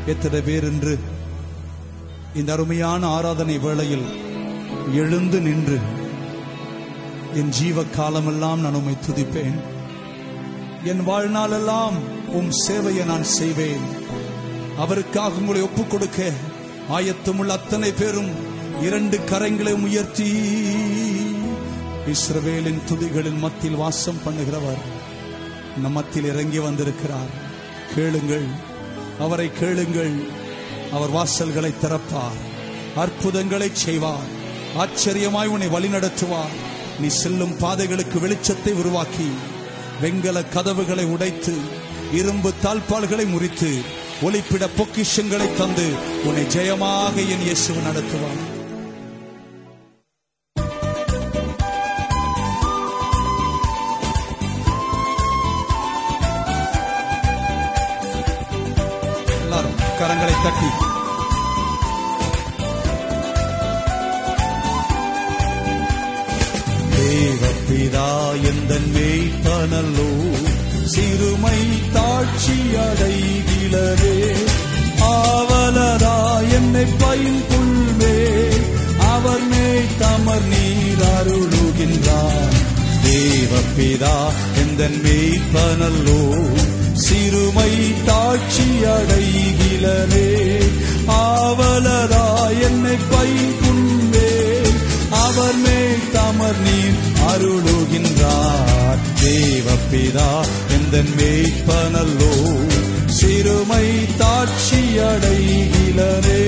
எத்தனை பேர் என்று இந்த அருமையான ஆராதனை வேளையில் எழுந்து நின்று என் ஜீவ காலமெல்லாம் நான் உம்மை துதிப்பேன் என் வாழ்நாளெல்லாம் உம் சேவையை நான் செய்வேன் அவருக்காக உங்களை ஒப்புக் கொடுக்க ஆயத்தமுள்ள அத்தனை பேரும் இரண்டு கரங்களை உயர்த்தி இஸ்ரவேலின் துதிகளின் மத்தியில் வாசம் பண்ணுகிறவர் நம் மத்தியில் இறங்கி வந்திருக்கிறார் கேளுங்கள் அவரை கேளுங்கள் அவர் வாசல்களை திறப்பார் அற்புதங்களை செய்வார் ஆச்சரியமாய் உன்னை வழிநடத்துவார் நீ செல்லும் பாதைகளுக்கு வெளிச்சத்தை உருவாக்கி வெங்கல கதவுகளை உடைத்து இரும்பு தாழ்பால்களை முறித்து ஒளிப்பிட பொக்கிஷங்களை தந்து உன்னை ஜெயமாக என் இயேசு நடத்துவார் எல்லாரும் கரங்களை தட்டி தேவப்பிதா எந்த மேய்ப்பனல்லோ சிறுமை தாட்சி அடைகிறதே ஆவலரா என்னை பைன் புல்வே அவர் மேய் தமர் நீர் அருளுகின்றார் தேவப்பிதா எந்த மேய்ப்பனல்லோ சிறுமை தாட்சி அடைகிறதே ஆவலரா என்னை பைன் புல்வே அவர் மேல் தமர் நீர் அருளுகின்றார் தேவப்பிதா எந்த மேய்ப்பனல்லோ சிறுமை தாட்சி அடைகிறே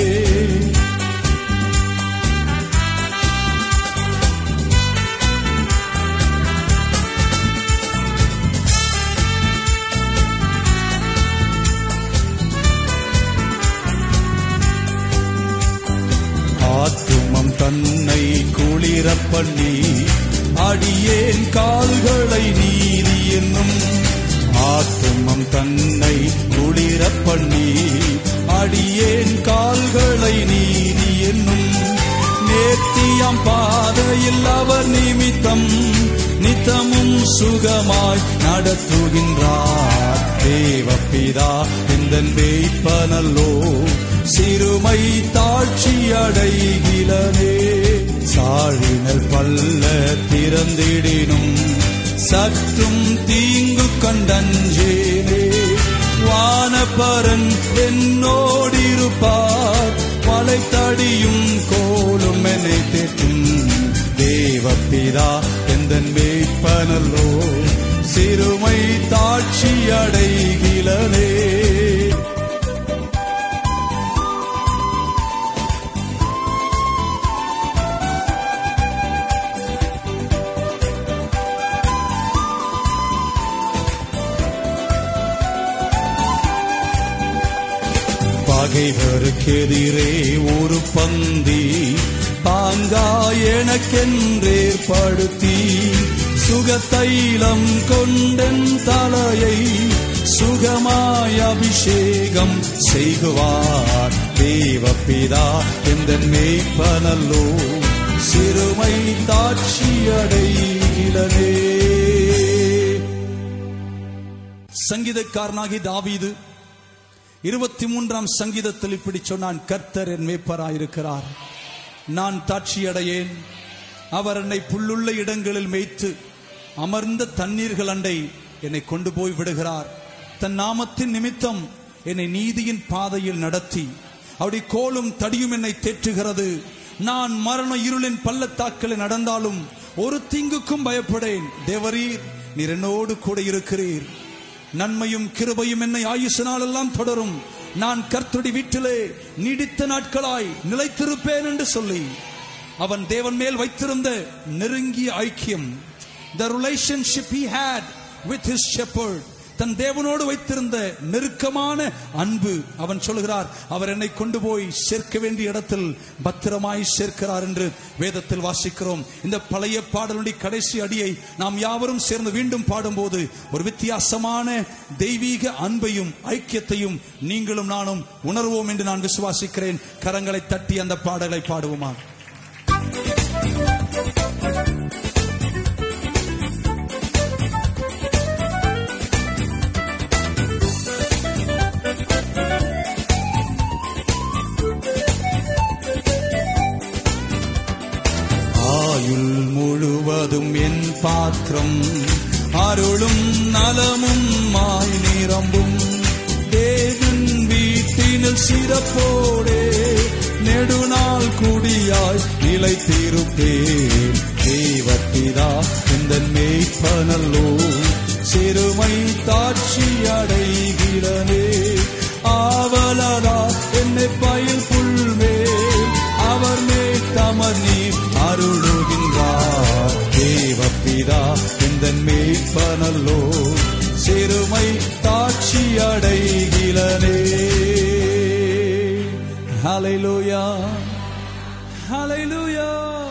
ஆத்துமம் தன்னை குளிரப் பண்ணி அடியேன் கால்களை நீதி என்னும் ஆத்துமம் தன்னை குளிரப் பண்ணி அடியேன் கால்களை நீதி என்னும் நேர்த்தியாம் பாதையில் அவர் நிமித்தம் நித்தமும் சுகமாய் நடத்துகின்றார் தேவப்பிதா இந்த வேய்ப்பனல்லோ சிறுமை தாட்சி அடைகிறனே சாழினல் பல்ல திறந்திடினும் சற்றும் தீங்கு கண்டஞ்சேனே வானபரன் என்னோடிருப்பார் வளைத்தடியும் கோலும் என்னை தேற்றும் தேவப்பிதா எந்த வேட்பனல்லோ சிறுமை தாட்சி அடைகிறனே பகைவருக்கெதிரே ஒரு பந்தி பாங்கா எனக்கென்றேற்படுத்தி சுகத்தைலம் கொண்டன் தலையை சுகமாய் அபிஷேகம் செய்குவார் தேவப்பிதா எந்த மேய்ப்பனல்லோ சிறுமை தாட்சி அடைகிறனே சங்கீதக்காரனாகி தாவீது இருபத்தி மூன்றாம் சங்கீதத்தில் இப்படி சொன்னான் கர்த்தர் என் மேய்ப்பராயிருக்கிறார் நான் தாட்சியடையேன் அவர் என்னை புல்லுள்ள இடங்களில் மேய்த்து அமர்ந்த தண்ணீர்கள் அண்டை என்னை கொண்டு போய் விடுகிறார் தன் நாமத்தின் நிமித்தம் என்னை நீதியின் பாதையில் நடத்தி அவருடைய கோலும் தடியும் என்னை தேற்றுகிறது நான் மரண இருளின் பள்ளத்தாக்களில் நடந்தாலும் ஒரு தீங்குக்கும் பயப்படேன் தேவரீர் நீர் என்னோடு கூட இருக்கிறீர் நன்மையும் கிருபையும் என்னை ஆயுசு நாளெல்லாம் தொடரும் நான் கர்த்தருடைய வீட்டிலே நீடித்த நாட்களாய் நிலைத்திருப்பேன் என்று சொல்லி அவன் தேவன் மேல் வைத்திருந்த நெருங்கிய ஐக்கியம் the relationship he had with his shepherd தன் தேவனோடு வைத்திருந்த நெருக்கமான அன்பு அவன் சொல்கிறார் அவர் என்னை கொண்டு போய் சேர்க்க வேண்டிய இடத்தில் பத்திரமாய் சேர்க்கிறார் என்று வேதத்தில் வாசிக்கிறோம் இந்த பழைய பாடலுடைய கடைசி அடியை நாம் யாவரும் சேர்ந்து மீண்டும் பாடும்போது ஒரு வித்தியாசமான தெய்வீக அன்பையும் ஐக்கியத்தையும் நீங்களும் நானும் உணர்வோம் என்று நான் விசுவாசிக்கிறேன் கரங்களை தட்டி அந்த பாடலை பாடுவோமா மாத்திரம் அருளும் நலமும் மாய் நிரம்பும் தேவன் வீட்டினில் சிறப்போடே நெடுநாள் குடியாய் நிலைத்திருப்பேன் தேவப்பிதா இந்த மேய்ப்பனல்லோ சிறுமை தாட்சி அடைகிறனே ஆவலரா என்னை பயில் புல்வேல் அவர் மேல் தமர் நீர் அருளுகின்றார் தேவப்பிதா இந்த மேய்ப்பனல்லோ சிறுமை தாட்சி அடைகிறனே ஹalleluya ஹalleluya